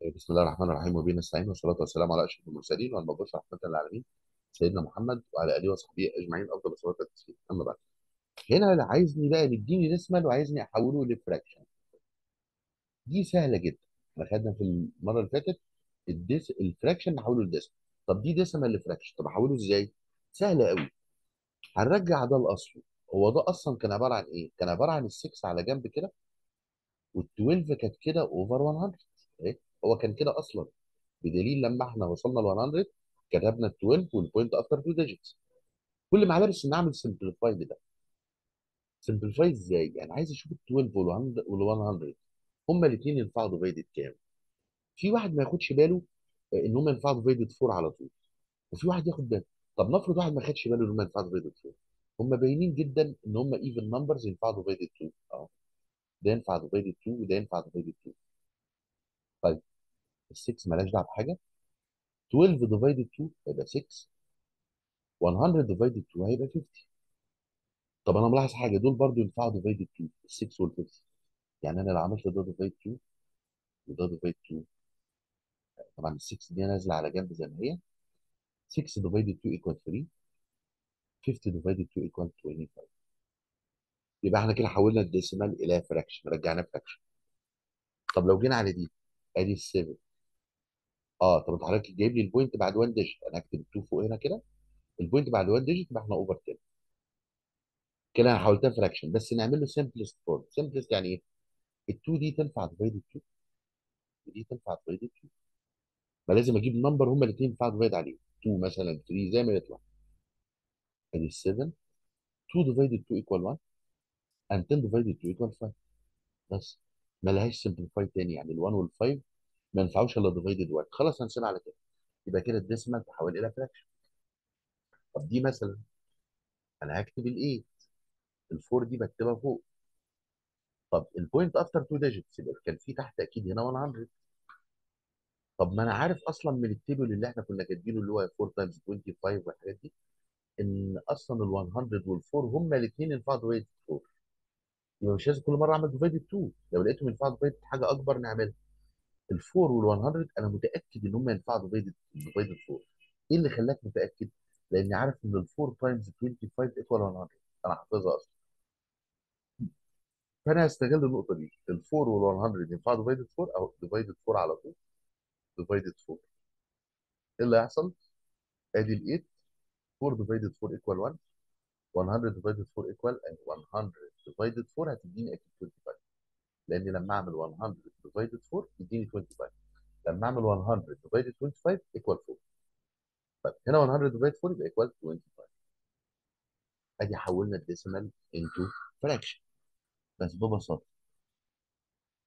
بسم الله الرحمن الرحيم وبه نستعين والصلاه والسلام على اشرف المرسلين والمبعوث رحمه للعالمين سيدنا محمد وعلى اله وصحبه اجمعين افضل الصلاه والتسليم اما بعد هنا اللي عايزني بقى مديني ديسمال وعايزني احوله لفراكشن دي سهله جدا احنا خدنا في المره اللي فاتت الديس الفراكشن نحوله لديسمال طب دي ديسمال لفراكشن طب احوله ازاي سهله قوي هنرجع ده لاصله هو ده اصلا كان عباره عن ايه كان عباره عن ال6 على جنب كده وال12 كانت كده اوفر 100 ايه هو كان كده اصلا بدليل لما احنا وصلنا ل 100 كتبنا ال 12 والبوينت افتر تو ديجيتس كل ما عليا بس نعمل سمبليفايد ده سمبليفايد ازاي؟ يعني عايز اشوف ال 12 وال 100 هما الاثنين ينفعوا ديفايدد كام؟ في واحد ما ياخدش باله آه، ان هما ينفعوا ديفايدد 4 على طول وفي واحد ياخد باله طب نفرض واحد ما خدش باله ان هما ينفعوا ديفايدد 4 هما باينين جدا ان هما ايفن نمبرز ينفعوا ديفايدد 2 اه ده ينفع ديفايدد 2 وده ينفع ديفايدد 2 طيب ال 6 مالهاش دعوه بحاجه 12 ديفايدد 2 هيبقى 6 100 ديفايدد 2 هيبقى 50 طب انا ملاحظ حاجه دول برضو ينفعوا ديفايدد 2 ال 6 وال 50 يعني انا لو عملت ده ديفايد 2 وده ديفايد 2 طبعا ال 6 دي نازله على جنب زي ما هي 6 ديفايدد 2 ايكوال 3 50 ديفايدد 2 ايكوال 25 يبقى احنا كده حولنا الديسيمال الى فراكشن رجعناه فراكشن طب لو جينا على دي ادي ال 7 اه طب انت حضرتك جايب لي البوينت بعد 1 ديجيت انا هكتب ال 2 فوق هنا كده البوينت بعد 1 ديجيت يبقى احنا اوفر 10 كده انا حولتها فراكشن بس نعمل له سمبلست فورم سمبلست يعني ايه؟ ال 2 دي تنفع ديفايدد 2 ودي تنفع ديفايدد 2 ما لازم اجيب نمبر هما الاثنين ينفعوا ديفايد عليهم 2 مثلا 3 زي ما يطلع ادي ال 7 2 divided 2 equal 1 and 10 divided 2 equal 5 بس ما لهاش سمبليفاي تاني يعني ال 1 وال 5 ما ينفعوش الا ديفايدد 1 خلاص هنسيبها على كده يبقى كده الديسمال تحول الى فراكشن طب دي مثلا انا هكتب ال 8 ال 4 دي بكتبها فوق طب البوينت افتر 2 ديجيتس يبقى كان في تحت اكيد هنا 100 طب ما انا عارف اصلا من التيبل اللي احنا كنا كاتبينه اللي هو 4 تايمز 25 والحاجات دي ان اصلا ال 100 وال 4 هما الاثنين ينفعوا ديفايدد 4 يبقى مش لازم كل مره اعمل ديفايدد 2 لو لقيتهم ينفعوا ديفايدد حاجه اكبر نعملها ال 4 وال 100 انا متاكد ان هم ينفعوا ديفايدد ديفايدد 4 ايه اللي خلاك متاكد؟ لاني عارف ان ال 4 تايمز 25 ايكوال 100 انا حافظها اصلا فانا هستغل النقطه دي ال 4 وال 100 ينفعوا ديفايدد 4 او ديفايدد 4 على طول ديفايدد 4 ايه اللي هيحصل؟ ادي ال 8 4 ديفايدد 4 ايكوال 1 100 ديفايدد 4 ايكوال 100 ديفايدد 4 هتديني اكيد 25 لان لما اعمل 100 ديفايدد 4 يديني 25 لما اعمل 100 ديفايدد 25 ايكوال 4 طيب هنا 100 ديفايد 4 يبقى ايكوال 25 ادي حولنا الديسيمال انتو فراكشن بس ببساطه